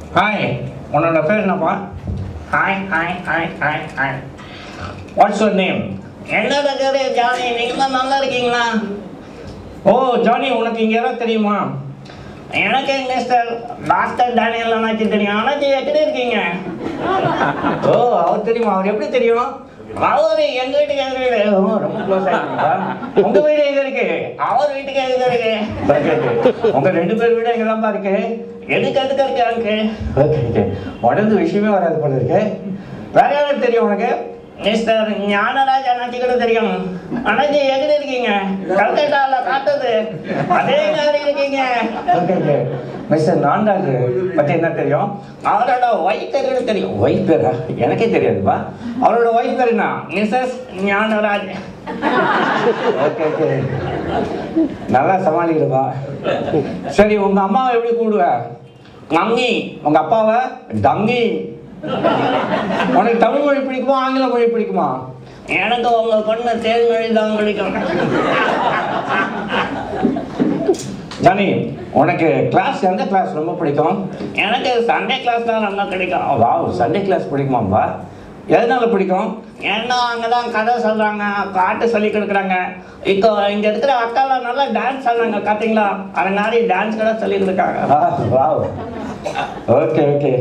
Hi உன்னோட பேர் என்னப்பா hi hi hi hi hi what's your name என்னோட பேரு ஜானி நீங்க நல்லா இருக்கீங்களா ஓ ஜானி உனக்கு இங்கே யாராவது தெரியுமா எனக்கு மிஸ்டர் டாக்டர் டேனியல் அண்ணாச்சி தெரியும் அண்ணாச்சி எப்படி இருக்கீங்க ஓ அவர் தெரியுமா அவர் எப்படி தெரியும் அவரு எங்க வீட்டுக்கு எங்க வீடு ஓ, ரொம்ப க்ளோஸ் ஆகிட்டீங்களா உங்க வீடு எங்க இருக்கு அவர் வீட்டுக்கு எங்க இருக்கு ஓகே ஓகே உங்க ரெண்டு பேர் வீடு எங்க தான்ப்பா இருக்கு எதுக்கு எதுக்கு இருக்கு அங்கு ஓகே ஓகே உடனே விஷயமே வராது போல இருக்கு வேற யாரும் தெரியும் உனக்கு மிஸ்டர் ஞானராஜ் அண்ணாச்சி கூட தெரியும் அண்ணாச்சி எங்க இருக்கீங்க கல்கட்டால காட்டுது அதே மாதிரி இருக்கீங்க ஓகே ஓகே மிஸ்டர் நான்டாஜ் பத்தி என்ன தெரியும் அவரோட ஒய்ஃப் கூட தெரியும் ஒய்ஃப் பேரா எனக்கே தெரியாதுப்பா அவரோட ஒய்ஃப் பேர் என்ன மிஸ்ஸஸ் ஞானராஜ் ஓகே ஓகே நல்லா சமாளிக்கிறப்பா சரி உங்க அம்மாவை எப்படி கூப்பிடுவ மம்மி உங்க அப்பாவை டங்கி உனக்கு தமிழ் மொழி பிடிக்குமா ஆங்கில மொழி பிடிக்குமா எனக்கு உங்க பொண்ணு தேர்மொழி தான் பிடிக்கும் ஜானி உனக்கு கிளாஸ் எந்த கிளாஸ் ரொம்ப பிடிக்கும் எனக்கு சண்டே கிளாஸ் தான் ரொம்ப பிடிக்கும் வா சண்டே கிளாஸ் பிடிக்குமாப்பா எதனால பிடிக்கும் ஏன்னா அங்கதான் கதை சொல்றாங்க பாட்டு சொல்லி கொடுக்குறாங்க இப்போ இங்க இருக்கிற அக்காலாம் நல்லா டான்ஸ் ஆடுறாங்க பாத்தீங்களா அது மாதிரி டான்ஸ் கூட சொல்லி கொடுக்காங்க வா ஓகே ஓகே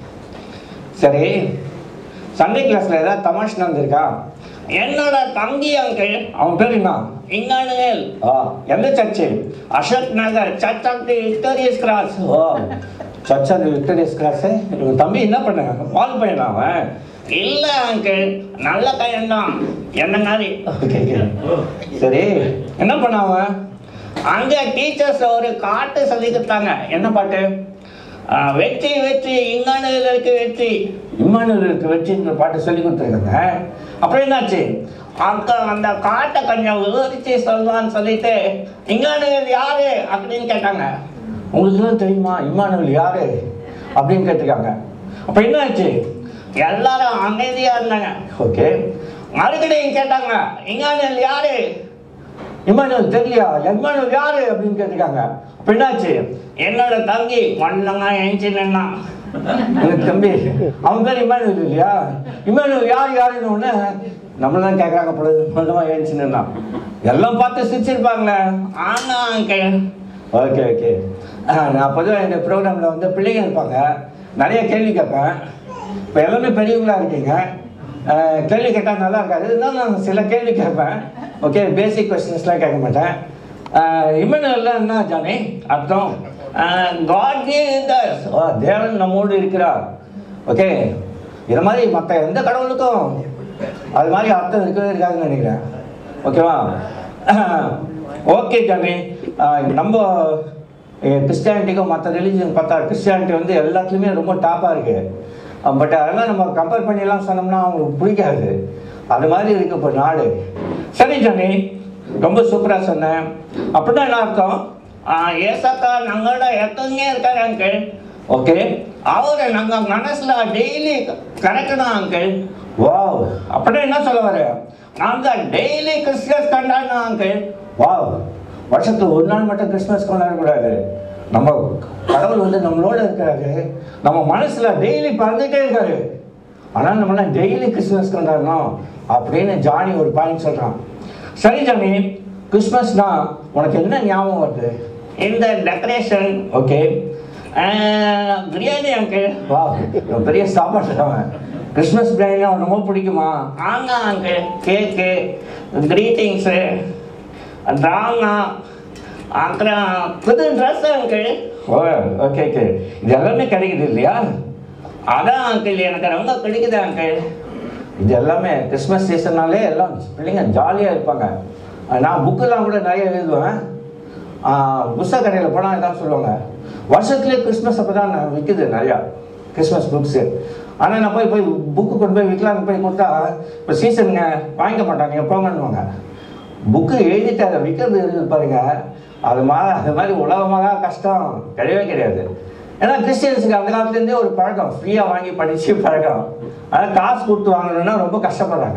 சரி சண்டே கிளாஸ்ல ஏதாவது தமாஷ் நடந்திருக்கா என்னோட தம்பி அங்கிள் அவன் பேர் என்ன இங்கானுவேல் ஆ எந்த church Ashok Nagar church of the victorious cross ஓ சர்ச்சா விக்டோரியஸ் கிளாஸ் இவன் தம்பி என்ன பண்ண பால் பையனா அவன் இல்ல அங்கிள் நல்ல பையன்தான் என்ன மாதிரி ஓகே ஓகே சரி என்ன பண்ண அவன் அங்க டீச்சர்ஸ் ஒரு பாட்டு சொல்லி கொடுத்தாங்க என்ன பாட்டு ஆ, வெற்றி வெற்றி இங்கானுவேலுக்கு வெற்றி இம்மானுவலுக்கு வெற்றின்ற பாட்டு சொல்லி கொடுத்துருக்காங்க அப்புறம் என்னாச்சு அக்கா அந்த காட்டை கொஞ்சம் விவரிச்சு சொல்லுவான்னு சொல்லிட்டு இங்கானுவேல் யாரு அப்படின்னு கேட்டாங்க உங்களுக்குலாம் தெரியுமா இம்மானுவல் யாரு அப்படின்னு கேட்டிருக்காங்க அப்போ என்னாச்சு எல்லாரும் அமைதியா இருந்தாங்க ஓகே மறுபடியும் கேட்டாங்க இங்கானுவேல் யாரு இம்மானுவல் தெரியலையா இம்மானுவல் யாரு அப்படின்னு கேட்டிருக்காங்க அப்போ என்னாச்சு என்னோட தம்பி ஒன்னங்க எழுச்சி நின்னான் எனக்கு தம்பி அவன் பேர் இம்மானுவல் இல்லையா இம்மானுவல் யார் யாருன்னு ஒன்று நம்மளாம் கேட்குறாங்க பொழுது மொத்தமாக ஏன்ச்சுன்னு எல்லாம் பார்த்து சிரிச்சிருப்பாங்களே ஆனா அங்கிள் ஓகே ஓகே நான் பொதுவாக எங்கள் ப்ரோக்ராமில் வந்து பிள்ளைங்க இருப்பாங்க நிறைய கேள்வி கேட்பேன் இப்போ எல்லாமே பெரியவங்களா இருக்கீங்க அஹ், கேள்வி கேட்டால் நல்லா இருக்காது இருந்தாலும் நான் சில கேள்வி கேட்பேன் ஓகே பேசிக் கொஸ்டின்ஸ்லாம் கேட்க மாட்டேன் இம்மனெல்லாம் என்ன ஜானி அர்த்தம் காட் கிவ்ஸ் ஓ தேவன் நம்மோடு இருக்கிறார் ஓகே இது மாதிரி மற்ற எந்த கடவுளுக்கும் அது மாதிரி அர்த்தம் இருக்கவே இருக்காதுன்னு நினைக்கிறேன் ஓகேவா ஓகே ஜாமி நம்ம கிறிஸ்டியானிட்டிக்கும் மற்ற ரிலீஜன் பார்த்தா கிறிஸ்டியானிட்டி வந்து எல்லாத்துலேயுமே ரொம்ப டாப்பாக இருக்கு பட் அதெல்லாம் நம்ம கம்பேர் பண்ணிலாம் சொன்னோம்னா அவங்களுக்கு பிடிக்காது அது மாதிரி இருக்கு இப்போ நாடு சரி ஜானி ரொம்ப சூப்பராக சொன்னேன் அப்படின்னா என்ன அர்த்தம் ஏசக்கா நம்மளோட எப்பவுமே இருக்காரு அங்கிள் ஓகே அவரை நம்ம மனசுல டெய்லி கரெக்டணும் அங்கிள் வாவ் அப்படின்னா என்ன சொல்ல வர நாங்க டெய்லி கிறிஸ்மஸ் கொண்டாடணும் அங்கிள் வாவ் வருஷத்துக்கு ஒரு நாள் மட்டும் கிறிஸ்மஸ் கொண்டாடக்கூடாது நம்ம கடவுள் வந்து நம்மளோட இருக்காரு நம்ம மனசுல டெய்லி பறந்துட்டே இருக்காரு ஆனால் நம்மளாம் டெய்லி கிறிஸ்மஸ் கொண்டாடணும் அப்படின்னு ஜானி ஒரு பாயிண்ட் சொல்றான் சரி ஜானி கிறிஸ்மஸ்னா உனக்கு என்ன ஞாபகம் வருது இந்த டெக்கரேஷன் ஓகே பிரியாணி அங்கிள் வா இவன் பெரிய சாப்பாடு அவன் கிறிஸ்மஸ் பிரியாணி அவனுக்கு ரொம்ப பிடிக்குமா ஆங்க அங்கிள் கேக்கு கிரீட்டிங்ஸு ட்ராமா அப்புறம் புது ட்ரெஸ் அங்கிள் ஓ ஓகே ஓகே இது எல்லாமே கிடைக்குது இல்லையா அதான் அங்கிள் எனக்கு ரொம்ப பிடிக்குது அங்கிள் இது எல்லாமே கிறிஸ்மஸ் சீசன்னாலே எல்லாம் பிள்ளைங்க ஜாலியாக இருப்பாங்க நான் புக்கெல்லாம் கூட நிறைய எழுதுவேன் புஸ்தக கடையில் போனால் இதான் சொல்லுவாங்க வருஷத்துலேயே கிறிஸ்மஸ் அப்போ தான் விற்குது நிறையா கிறிஸ்மஸ் புக்ஸு ஆனால் நான் போய் போய் புக்கு கொண்டு போய் விற்கலான்னு போய் கொடுத்தா இப்போ சீசனுங்க வாங்கிக்க மாட்டாங்க நீங்கள் போங்கன்னுவாங்க புக்கு எழுதிட்டு அதை விற்கிறது இருக்குது பாருங்க அது மாதிரி அது மாதிரி உலகமாக கஷ்டம் கிடையவே கிடையாது ஏன்னா கிறிஸ்டியன்ஸுக்கு அந்த காலத்துலேருந்தே ஒரு பழக்கம் ஃப்ரீயாக வாங்கி படித்து பழக்கம் ஆனால் காசு கொடுத்து வாங்கணும்னா ரொம்ப கஷ்டப்படுறாங்க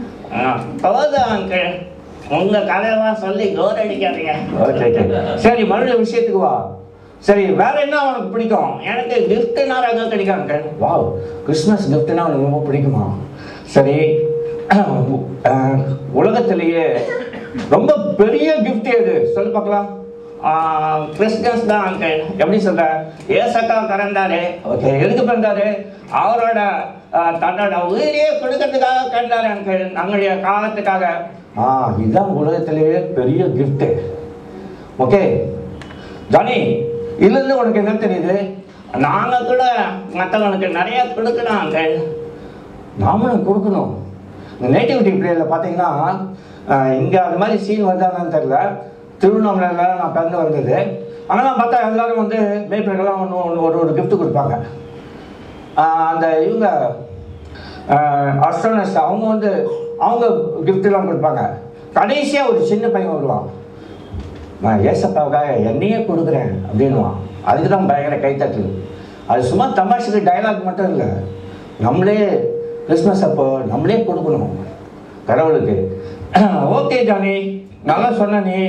போதும் அங்கிள் உங்க கதையெல்லாம் சொல்லி கோர் அடிக்காதீங்க ஓகே ஓகே சரி மறுபடியும் விஷயத்துக்கு வா சரி வேற என்ன உனக்கு பிடிக்கும் எனக்கு கிஃப்ட்னா எங்க கிடைக்கும் அங்கிள் வாவ் கிறிஸ்மஸ் கிஃப்ட்னா உனக்கு ரொம்ப பிடிக்குமா சரி அஹ், உலகத்திலேயே ரொம்ப பெரிய கிஃப்ட் எது சொல்லு பார்க்கலாம் கிறிஸ்மஸ் தான் அங்கிள் எப்படி சொல்ற ஏசக்கா பிறந்தாரு ஓகே எதுக்கு பிறந்தாரு அவரோட ஆஹ், தன்னோட உயிரையே கொடுக்கறதுக்காக கண்டாரு அங்கிள் நம்மளுடைய காலத்துக்காக ஆ இதுதான் உலகத்திலேயே பெரிய gift ஓகே ஜானி இதுலேருந்து உனக்கு என்ன தெரியுது நாங்க கூட மற்றவங்களுக்கு நிறைய கொடுக்கணும் அங்கிள் நாமளும் கொடுக்கணும் இந்த நேட்டிவிட்டி பிளேயில் பார்த்தீங்கன்னா இங்கே அது மாதிரி சீன் வருதான்னு தெரியல திருவண்ணாமலையில் நான் பிறந்து வந்தது ஆனால் பார்த்தா எல்லாரும் வந்து மேய்ப்பர்கள்லாம் ஒன்று ஒன்று ஒரு ஒரு gift கொடுப்பாங்க ஆஹ் அந்த இவங்க அஸ்ட்ரோனஸ் அவங்க வந்து அவங்க கிஃப்ட்லாம் கொடுப்பாங்க கடைசியாக ஒரு சின்ன பையன் வருவான் நான் ஏசப்பாவுக்காக என்னையே கொடுக்குறேன் அப்படின்வான் அதுக்கு தான் பயங்கர கைத்தட்டு அது சும்மா தமாஷுக்கு டயலாக் மட்டும் இல்லை நம்மளே கிறிஸ்மஸ் அப்போ நம்மளே கொடுக்கணும் கடவுளுக்கு ஓகே ஜானி நல்லா சொன்ன நீ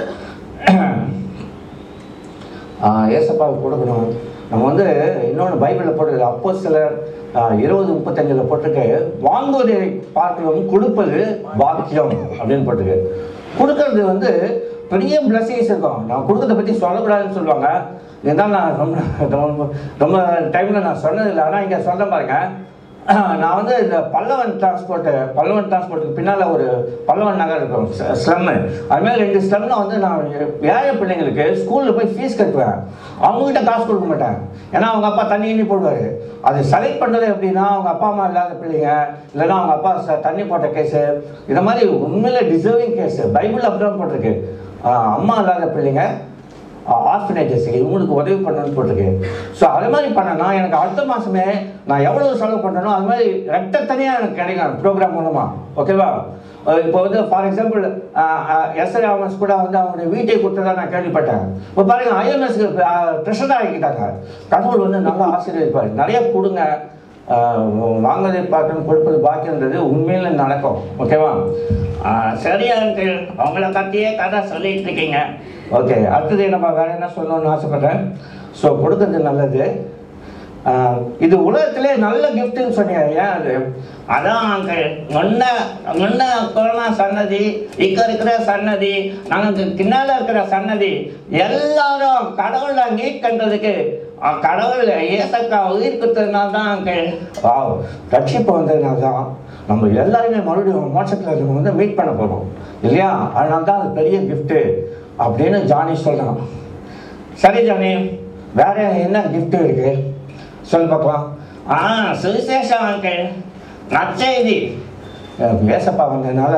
ஆ, ஏசப்பாவுக்கு கொடுக்கணும் நம்ம வந்து இன்னொன்று பைபிளில் போட்டிருக்கு அப்போ சிலர் இருபது முப்பத்தஞ்சில் போட்டிருக்கு வாங்குவதை பார்க்கணும் கொடுப்பது பாக்கியம் அப்படின்னு போட்டிருக்கு கொடுக்கறது வந்து பெரிய பிளஸிங்ஸ் இருக்கும் நான் கொடுக்கறத பற்றி சொல்லக்கூடாதுன்னு சொல்லுவாங்க இதுதான் நான் ரொம்ப ரொம்ப ரொம்ப டைமில் நான் சொன்னதில்லை ஆனால் இங்கே சொல்ல பாருங்க நான் வந்து இந்த பல்லவன் டிரான்ஸ்போர்ட்டு பல்லவன் டிரான்ஸ்போர்ட்டுக்கு பின்னால் ஒரு பல்லவன் நகர் இருக்கும் ஸ்லம்மு அதுமாதிரி ரெண்டு ஸ்லம்மில் வந்து நான் ஏழை பிள்ளைங்களுக்கு ஸ்கூலில் போய் ஃபீஸ் கட்டுவேன் அவங்ககிட்ட காசு கொடுக்க மாட்டேன் ஏன்னா அவங்க அப்பா தண்ணி எண்ணி போடுவார் அது செலக்ட் பண்ணுறது எப்படின்னா அவங்க அப்பா அம்மா இல்லாத பிள்ளைங்க இல்லைன்னா அவங்க அப்பா ச- தண்ணி போட்ட கேஸு இந்த மாதிரி உண்மையில டிசர்விங் கேஸு பைபிள் அப்படிதான் போட்டிருக்கு ஆஹ் அம்மா இல்லாத பிள்ளைங்க ஆர்ஃபனேஜஸ்க்கு இவங்களுக்கு உதவி பண்ணணும்னு போட்டிருக்கு ஸோ அது மாதிரி பண்ணனா எனக்கு அடுத்த மாதமே நான் எவ்வளவு செலவு பண்ணணும் அது மாதிரி ரெட்ட தனியாக எனக்கு கிடைக்கும் ப்ரோக்ராம் மூலமாக ஓகேவா அஹ் இப்போ வந்து ஃபார் எக்ஸாம்பிள் எஸ்ஆர் ஆமன்ஸ் கூட வந்து அவங்களுடைய வீட்டை கொடுத்ததா நான் கேள்விப்பட்டேன் இப்போ பாருங்க ஐஎம்எஸ்க்கு ட்ரெஷராக ஆகிக்கிட்டாங்க கடவுள் வந்து நல்லா ஆசீர்வதிப்பார் நிறைய கொடுங்க அஹ் வாங்குவதை பார்க்கணும் கொடுப்பது பாக்கின்றது உண்மையில நடக்கும் ஓகேவா ஆஹ், சரி அங்கிள் உங்களை பற்றியே கதை சொல்லிட்டு இருக்கீங்க ஓகே அடுத்தது நம்ம வேற என்ன சொல்லணும்னு ஆசைப்படுறேன் ஸோ கொடுக்கறது நல்லது ஆஹ் இது உலகத்திலே நல்ல கிஃப்ட்னு சொன்னீங்க ஏன் அது அதான் அங்கிள் முன்ன முன்ன கொரோனா சன்னதி இங்க இருக்கிற சன்னதி நமக்கு பின்னால இருக்கிற சன்னதி எல்லாரும் கடவுளை மீட் பண்றதுக்கு அஹ், கடவுள் ஏசக்கா உயிர் கொடுத்ததுனால தான் அங்கிள் வாவ் ரட்சிப்பு வந்ததுனால தான் நம்ம எல்லாருமே மறுபடியும் மோட்சத்தில் இருக்கவங்க வந்து மீட் பண்ண போகிறோம் இல்லையா அதனால தான் அது பெரிய கிஃப்ட்டு அப்படின்னு ஜானி சொல்கிறான் சரி ஜானி வேற என்ன கிஃப்ட் இருக்கு சொல்லு பார்க்கலாம் ஆ சுவிசேஷம் அங்கிள் நற்செய்தி ஏசப்பா வந்ததுனால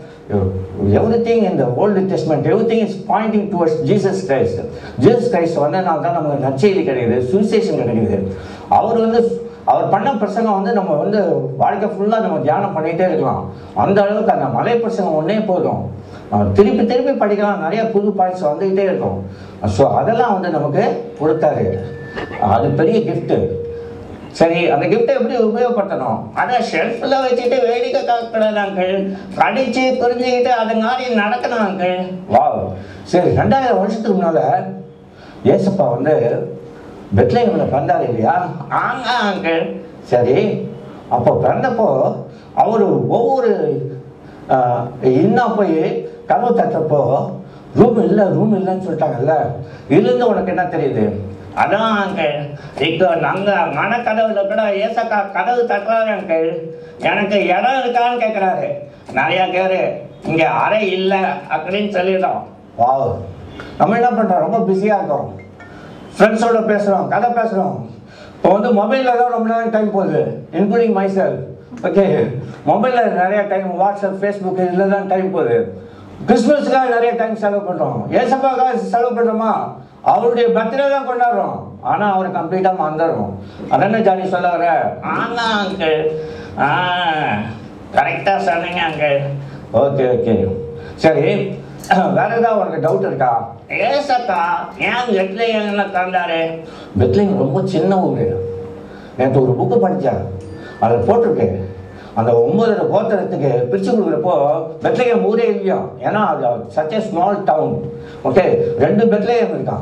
எவ்ரி திங் இந்த old testament everything is pointing towards Jesus Christ Jesus Christ வந்ததுனால தான் நமக்கு நற்செய்தி கிடைக்குது சுவிசேஷம் கிடைக்குது அவர் வந்து அவர் பண்ண பிரசங்கம் வந்து நம்ம வந்து வாழ்க்கை ஃபுல்லாக நம்ம தியானம் பண்ணிகிட்டே இருக்கலாம் அந்த அளவுக்கு அந்த மலை பிரசங்கம் ஒன்றே போதும் அஹ் திருப்பி திருப்பி படிக்கலாம் நிறைய புது பாயிண்ட்ஸ் வந்துக்கிட்டே இருக்கும் ஸோ அதெல்லாம் வந்து நமக்கு கொடுத்தாரு அது பெரிய கிஃப்ட்டு சரி அந்த கிஃப்ட்டை எப்படி உபயோகப்படுத்தணும் அதை ஷெல்ஃபில் வச்சுட்டு வேடிக்கை பார்க்கக்கூடாது அங்கிள் படிச்சு புரிஞ்சுக்கிட்டு அது மாதிரி நடக்கணும் அங்கிள் வாவ் சரி ரெண்டாயிரம் வருஷத்துக்கு முன்னால ஏசப்பா வந்து பெத்லேஹேமில் பிறந்தார் இல்லையா ஆங்க அங்கிள் சரி அப்போ பிறந்தப்போ அவர் ஒவ்வொரு ஆஹ், இன்னா போய் கதவு தட்டுறப்போ ரூம் இல்லை ரூம் இல்லைன்னு சொல்லிட்டாங்கல்ல இதுலேருந்து உனக்கு என்ன தெரியுது அதான் அங்கிள் இப்போ நாங்க மனக்கதவுல கூட ஏசக்கா கதவு தட்டுறாரு அங்கிள் எனக்கு இடம் இருக்கான்னு கேட்குறாரு நிறைய பேர் இங்க அறை இல்லை அப்படின்னு சொல்லிடுறோம் வாவ் நம்ம என்ன பண்ணுறோம் ரொம்ப பிஸியாக இருக்கோம் ஃப்ரெண்ட்ஸோட பேசுகிறோம் கதை பேசுகிறோம் இப்போ வந்து மொபைலில் தான் ரொம்ப நேரம் டைம் போகுது இன்க்ளூடிங் மைசெல் ஓகே மொபைலில் நிறைய டைம் வாட்ஸ்அப் ஃபேஸ்புக் இதில் தான் டைம் போகுது கிறிஸ்மஸ்க்காக நிறைய டைம் செலவு பண்ணுறோம் ஏசப்பாக்காக செலவு பண்ணுறோமா அவருடைய பர்த்டே தான் கொண்டாடுறோம் ஆனால் அவரை கம்ப்ளீட்டாக மறந்துடுறோம் அதானே ஜானி சொல்ல வர ஆமா அங்கிள் ஆ கரெக்டாக சொன்னீங்க அங்கிள் ஓகே ஓகே சரி வேற ஏதாவது உனக்கு டவுட் இருக்கா ஏசக்கா ஏன் கெட்லையங்கள தந்தாரு பெத்லிங் ரொம்ப சின்ன ஊர் நேற்று ஒரு புக்கு படித்தேன் அதில் போட்டிருக்கு அந்த ஒன்பதரை கோத்திரத்துக்கு பிரித்து கொடுக்குறப்போ பெத்லேயம் ஊரே இல்லையா ஏன்னா அது such a small town okay ரெண்டு பெத்லேயம் இருக்கான்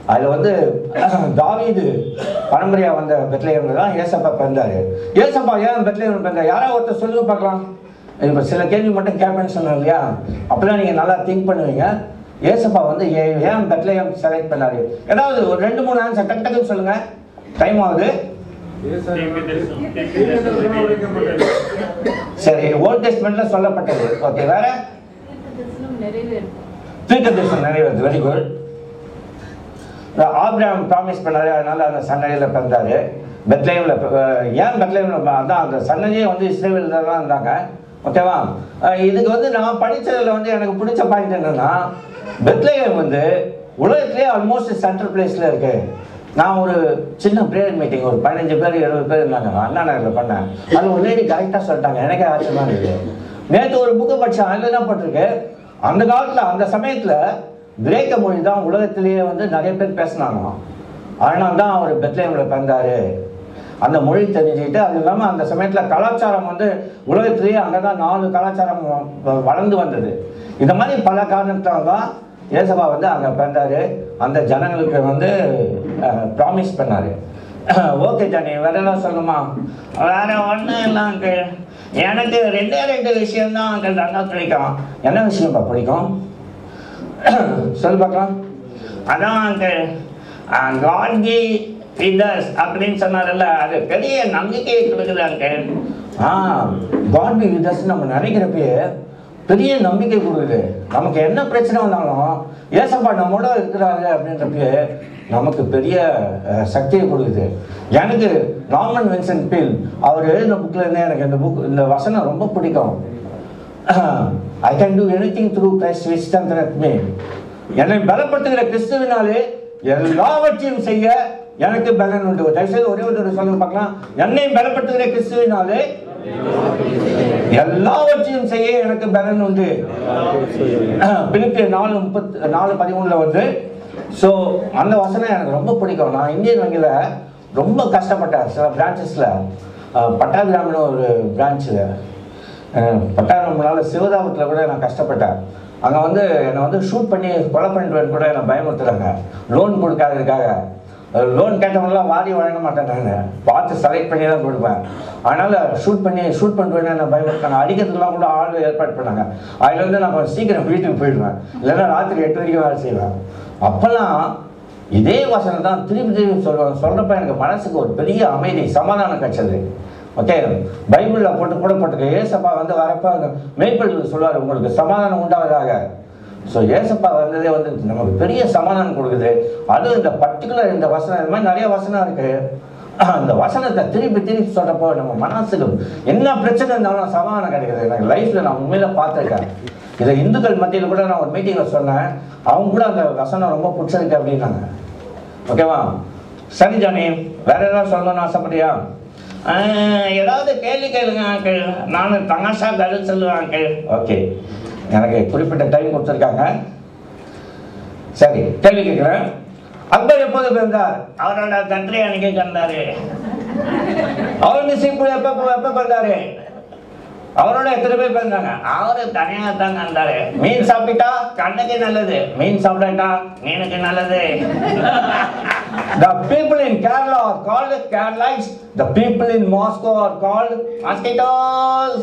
அதில் வந்து தாவீது பரம்பரையா வந்த பெத்லேயம்ல தான் ஏசப்பா பிறந்தாரு ஏசப்பா ஏன் பெத்லேயம் பிறந்தார் யாராவது ஒருத்தர் சொல்லுங்க பார்க்கலாம் இப்போ சில கேள்வி மட்டும் கேட்பேன்னு சொன்னேன் இல்லையா அப்போதான் நீங்கள் நல்லா திங்க் பண்ணுவீங்க ஏசப்பா வந்து ஏ- ஏன் பெத்லேயம் செலக்ட் பண்ணாரு ஏதாவது ஒரு ரெண்டு மூணு ஆன்சர் டக்கு டக்குன்னு சொல்லுங்க டைம் ஆகுது சரி ஓல்ட் டெஸ்ட்மெண்ட்ல சொல்லப்பட்டது ஓகே வேற தரிசனம் நிறைவேறும் தீர்க்கதரிசனம் நிறைவேறுது வெரி குட் ஆப்ராம் ப்ராமிஸ் பண்ணாரு அதனால அந்த சன்னதியில் பிறந்தாரு பெத்லேயமில் ஏன் பெத்லேயமில் அதான் அந்த சன்னதியே வந்து இஸ்ரேலில் தான் இருந்தாங்க ஓகேவா அஹ் இதுக்கு வந்து நான் படித்ததில் வந்து எனக்கு பிடிச்ச பாயிண்ட் என்னன்னா பெத்லேயம் வந்து உலகத்திலே ஆல்மோஸ்ட் சென்ட்ரல் பிளேஸில் இருக்கு நான் ஒரு சின்ன ப்ரேயர் மீட்டிங் ஒரு பதினஞ்சு பேர் இருபது பேர் இருந்தாங்க அண்ணா நகரில் பண்ணேன் அது ஒரு லேடி கரெக்டாக சொல்லிட்டாங்க எனக்கே ஆச்சரியமா இருக்குது நேற்று ஒரு புக்கு படித்தேன் அதில் என்ன போட்டிருக்கு அந்த காலத்தில் அந்த சமயத்தில் கிரேக்க மொழி தான் உலகத்திலேயே வந்து நிறைய பேர் பேசினாங்களாம் அதனால தான் அவர் பெத்லேயமில் பிறந்தாரு அந்த மொழி தெரிஞ்சுக்கிட்டு அது இல்லாமல் அந்த சமயத்தில் கலாச்சாரம் வந்து உலகத்திலேயே அங்கே தான் நாலு கலாச்சாரம் வ- வளர்ந்து வந்தது இந்த மாதிரி பல காரணத்தால் தான் ஏசப்பா வந்து அங்கே பிறந்தாரு அந்த ஜனங்களுக்கு வந்து ப்ராமிஸ் பண்ணாரு ஓகே ஜானி வேற ஏதாவது சொல்லணுமா வேற ஒண்ணும் இல்லை அங்கிள் எனக்கு ரெண்டே ரெண்டு விஷயம் தான் அங்கிள் நல்லா பிடிக்கும் என்ன விஷயம்ப்பா பிடிக்கும் சொல்லு பார்க்கலாம் அதான் அங்கிள் காட்கி விதர்ஸ் அப்படின்னு சொன்னார்ல அது பெரிய நம்பிக்கையை கொடுக்குது uncle ah God be with us நம்ம நினைக்கிறப்பயே பெரிய நம்பிக்கை கொடுக்குது நமக்கு என்ன பிரச்சனை வந்தாலும் ஏசப்பா நம்மளோட இருக்கிறாங்க அப்படின்றப்பயே நமக்கு பெரிய அஹ், சக்தியை கொடுக்குது எனக்கு நார்மன் வின்சென்ட் பீல் அவர் எழுதின புக்கில் இருந்து எனக்கு இந்த புக் இந்த வசனம் ரொம்ப பிடிக்கும் I can do anything through Christ which me என்னை பலப்படுத்துகிற கிறிஸ்துவினாலே எல்லாவற்றையும் செய்ய எனக்கு பலன் உண்டு தயவுசெய்து ஒரே ஒரு தடவை சொல்லுங்க பார்க்கலாம் என்னை பலப்படுத்துகிற கிறிஸ்துவினாலே எல்லாவற்றையும் செய்ய எனக்கு பலன் உண்டு பிலிப்பிய நாலு முப்பத்து நாலு பதிமூணுல வந்து ஸோ அந்த வசனம் எனக்கு ரொம்ப பிடிக்கும் நான் இந்தியன் வங்கியில் ரொம்ப கஷ்டப்பட்டேன் சில பிரான்ச்சஸில் பட்டாபிராமின்னு ஒரு பிரான்ச்சில் பட்டாபிராமனால சிவதாபத்தில் கூட நான் கஷ்டப்பட்டேன் அங்கே வந்து என்னை வந்து ஷூட் பண்ணி கொலை பண்ணிட்டு கூட என்னை பயமுறுத்துறாங்க லோன் கொடுக்காததுக்காக லோன் கேட்டவங்களாம் வாரி வழங்க மாட்டேன் நான் பார்த்து செலக்ட் பண்ணி தான் கொடுப்பேன் அதனால் ஷூட் பண்ணி ஷூட் பண்ணிட்டு என்ன பயமுறுத்தாங்க அடிக்கிறதுக்குலாம் கூட ஆள் ஏற்பாடு பண்ணாங்க அதில் வந்து நான் கொஞ்சம் சீக்கிரம் வீட்டுக்கு போயிடுவேன் இல்லைன்னா ராத்திரி எட்டு வரைக்கும் வேலை செய்வேன் அப்போல்லாம் இதே வசனம் தான் திருப்பி திருப்பி சொல்லுவேன் சொல்கிறப்ப எனக்கு மனசுக்கு ஒரு பெரிய அமைதி சமாதானம் கிடைச்சது ஓகே பைபிளில் போட்டு கூட போட்டிருக்கு ஏசப்பா வந்து வரப்ப அந்த மேய்ப்பல் சொல்லுவார் உங்களுக்கு சமாதானம் உண்டாவதாக ஸோ ஏசப்பா வந்ததே வந்து நமக்கு பெரிய சமாதானம் கொடுக்குது அதுவும் இந்த பர்டிகுலர் இந்த வசனம் இந்த மாதிரி நிறைய வசனம் இருக்கு அந்த வசனத்தை திருப்பி திருப்பி சொல்றப்போ நம்ம மனசுக்கு என்ன பிரச்சனை இருந்தாலும் சமாதானம் கிடைக்குது எனக்கு லைஃப்ல நான் உண்மையில பார்த்துருக்கேன் இதை இந்துக்கள் மத்தியில் கூட நான் ஒரு மீட்டிங்கில் சொன்னேன் அவங்க கூட அந்த வசனம் ரொம்ப பிடிச்சிருக்கு அப்படின்னாங்க ஓகேவா சரி ஜானி வேற ஏதாவது சொல்லணும்னு ஆசைப்படியா ஆஹ், ஏதாவது கேள்வி கேளுங்க அங்கிள் நான் தமாஷா பதில் சொல்லுவேன் அங்கிள் ஓகே எனக்கு குறிப்பிட்ட டைம் கொடுத்துருக்காங்க சரி கேள்வி கேட்குறேன் அக்பர் எப்போது பிறந்தார் அவரோட கண்ட்ரி அன்னைக்கு கண்டாரு அவுரங்கசீப் எப்போ எப்போ பிறந்தாரு அவரோட எத்தனை பேர் பிறந்தாங்க அவரு தனியா தான் கண்டாரு மீன் சாப்பிட்டா கண்ணுக்கு நல்லது மீன் சாப்பிட்டாட்டா மீனுக்கு நல்லது The people in Kerala are called Keralites. The people in Moscow are called mosquitoes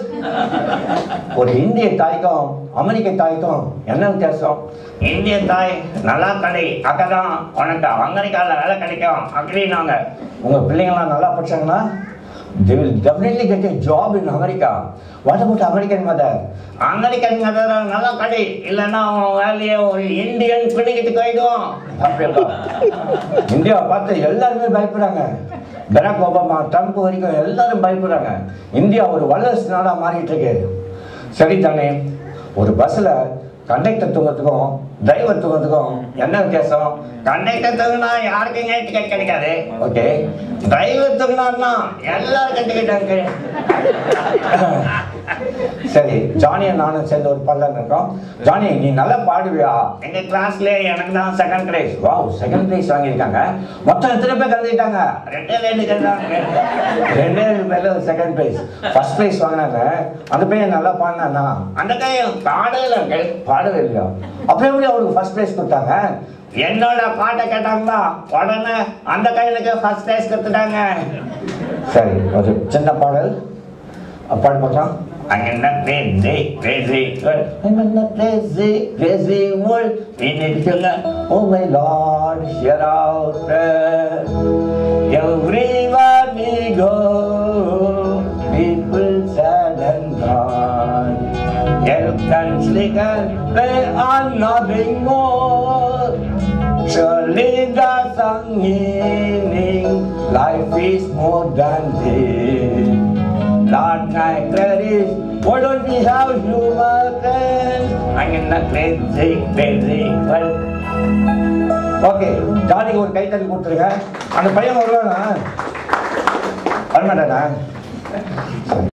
ஒரு இந்திய தாய்க்கும் அமெரிக்க தாய்க்கும் என்ன வித்தியாசம் இந்திய தாய் நல்லா கடை அக்கதான் உனக்கு அமெரிக்கால வேலை கிடைக்கும் அப்படின்னாங்க உங்க பிள்ளைங்களாம் நல்லா படிச்சாங்கன்னா they will definitely get a job in America. What about American mother? American கதை நல்லா கடை இல்லைன்னா அவன் வேலையை ஒரு இந்தியன் பிடிக்கிட்டு போயிடுவான் அப்படியா? இந்தியாவை பார்த்து எல்லாருமே பயப்படுறாங்க பராக் ஒபாமா ட்ரம்ப் வரைக்கும் எல்லாரும் பயப்படுறாங்க இந்தியா ஒரு வல்லரசு நாடா மாறிட்டு இருக்கு சரி தானே ஒரு பஸ்ல கண்டக்டர் தூங்கத்துக்கும் டிரைவர் தூங்கத்துக்கும் என்ன வித்தியாசம் கண்டக்டர் தகுனா யாருக்குங்க டிக்கெட் கிடைக்காது ஓகே டிரைவர் தகுனார்னா எல்லாருக்கும் டிக்கெட் இருக்கு சரி ஜானியும் நானும் சேர்ந்து ஒரு பல்லன் இருக்கோம் ஜானி நீ நல்லா பாடுவியா எங்க கிளாஸ்ல எனக்கு தான் second prize wow second prize வாங்கியிருக்காங்க மொத்தம் எத்தனை பேர் கலந்துக்கிட்டாங்க ரெண்டே ரெண்டு பேர் தான் ரெண்டே ரெண்டு பேர்ல செகண்ட் பிரைஸ் ஃபர்ஸ்ட் பிரைஸ் வாங்கினாங்க அந்த பையன் நல்லா பாடினானா அந்த கையும் பாடல பாடவே இல்லையா அப்புறம் எப்படி அவருக்கு ஃபர்ஸ்ட் பிரைஸ் கொடுத்தாங்க என்னோட பாட்டை கேட்டாங்களா உடனே அந்த கையிலுக்கு ஃபர்ஸ்ட் ப்ரைஸ் கொடுத்துட்டாங்க சரி ஒரு சின்ன பாடல் அஹ் பாடு பார்க்கலாம் I'm in a crazy, crazy world. I'm in a crazy, crazy world. We need to learn. Oh my Lord, hear our prayer. Everywhere we go, people sad and gone. Health and liquor, they are nothing more. Surely there's some meaning. Life is more than this. Lord, my prayer is, why don't we have human friends? I'm in a crazy, crazy world. Okay ஜாலிக்கு ஒரு கைத்தறி கொடுத்துருங்க அந்த பையன் வருவானா வரமாட்டானா